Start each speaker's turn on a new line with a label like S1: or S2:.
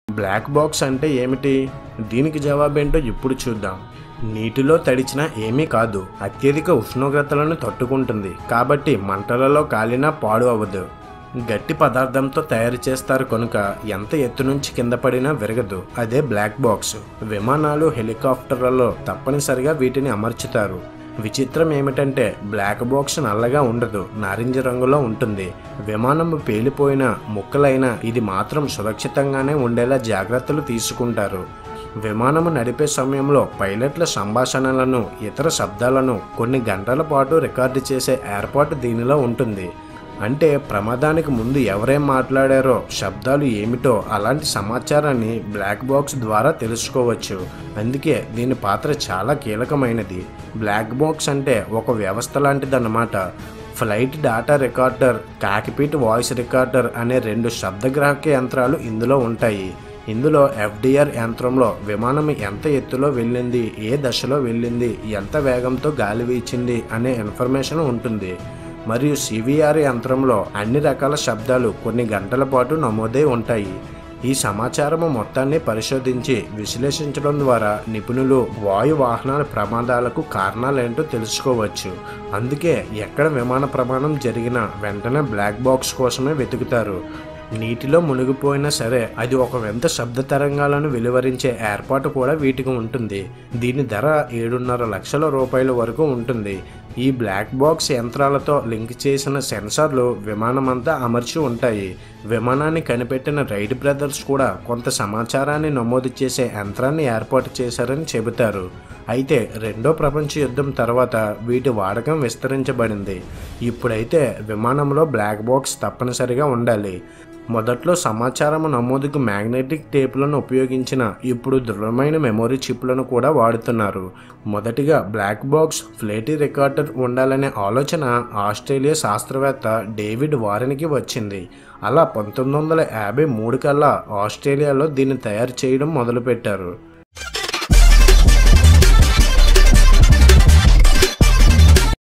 S1: black box అంటే ఏమిటి దీనికి జవాబేంటో ఇప్పుడు చూద్దాం నీటిలో తడిచినా ఏమీ కాదు అత్యధిక ఉష్ణోగ్రతలను తట్టుకుంటుంది కాబట్టి మంటలలో కాలినా పాడు అవ్వదు గట్టి పదార్థంతో తయారు చేస్తారు కనుక ఎంత ఎత్తు నుంచి కింద పడినా విరగదు అదే బ్లాక్ బాక్స్ విమానాలు హెలికాప్టర్లలో తప్పనిసరిగా వీటిని అమర్చుతారు విచిత్రం ఏమిటంటే బ్లాక్ బాక్స్ నల్లగా ఉండదు నారింజ రంగులో ఉంటుంది విమానం పేలిపోయిన ముక్కలైన ఇది మాత్రం సురక్షితంగానే ఉండేలా జాగ్రత్తలు తీసుకుంటారు విమానము నడిపే సమయంలో పైలట్ల సంభాషణలను ఇతర శబ్దాలను కొన్ని గంటల పాటు రికార్డు చేసే ఏర్పాటు దీనిలో ఉంటుంది అంటే ప్రమాదానికి ముందు ఎవరేం మాట్లాడారో శబ్దాలు ఏమిటో అలాంటి సమాచారాన్ని బ్లాక్ బాక్స్ ద్వారా తెలుసుకోవచ్చు అందుకే దీని పాత్ర చాలా కీలకమైనది బ్లాక్ బాక్స్ అంటే ఒక వ్యవస్థ లాంటిదన్నమాట flight data recorder cockpit voice recorder అనే రెండు శబ్దగ్రాహక యంత్రాలు ఇందులో ఉంటాయి ఇందులో ఎఫ్డిఆర్ యంత్రంలో విమానం ఎంత ఎత్తులో వెళ్ళింది ఏ దశలో వెళ్ళింది ఎంత వేగంతో గాలి వీచింది అనే ఇన్ఫర్మేషన్ ఉంటుంది మరియు సివిఆర్ యంత్రంలో అన్ని రకాల శబ్దాలు కొన్ని గంటల పాటు నమోదై ఉంటాయి ఈ సమాచారము మొత్తాన్ని పరిశోధించి విశ్లేషించడం ద్వారా నిపుణులు వాయు వాహనాల ప్రమాదాలకు కారణాలేంటో తెలుసుకోవచ్చు అందుకే ఎక్కడ విమాన ప్రమాదం జరిగినా వెంటనే బ్లాక్ బాక్స్ కోసమే వెతుకుతారు నీటిలో మునిగిపోయినా సరే అది ఒక వింత శబ్ద తరంగాలను వెలువరించే ఏర్పాటు కూడా వీటికి ఉంటుంది దీని ధర ఏడున్నర లక్షల రూపాయల వరకు ఉంటుంది ఈ బ్లాక్ బాక్స్ యంత్రాలతో లింక్ చేసిన సెన్సార్లు విమానమంతా అమర్చి ఉంటాయి విమానాన్ని కనిపెట్టిన రైడ్ బ్రదర్స్ కూడా కొంత సమాచారాన్ని నమోదు చేసే యంత్రాన్ని ఏర్పాటు చేశారని చెబుతారు అయితే రెండో ప్రపంచ యుద్ధం తర్వాత వీటి వాడకం విస్తరించబడింది ఇప్పుడైతే విమానంలో బ్లాక్ బాక్స్ తప్పనిసరిగా ఉండాలి మొదట్లో సమాచారం నమోదుకు మ్యాగ్నెటిక్ టేపులను ఉపయోగించిన ఇప్పుడు దృఢమైన మెమొరీ చిప్లను కూడా వాడుతున్నారు మొదటిగా బ్లాక్ బాక్స్ ఫ్లేటీ రికార్డర్ ఉండాలనే ఆలోచన ఆస్ట్రేలియా శాస్త్రవేత్త డేవిడ్ వారెన్కి వచ్చింది అలా పంతొమ్మిది వందల యాభై మూడు కల్లా ఆస్ట్రేలియాలో దీన్ని తయారు చేయడం మొదలుపెట్టారు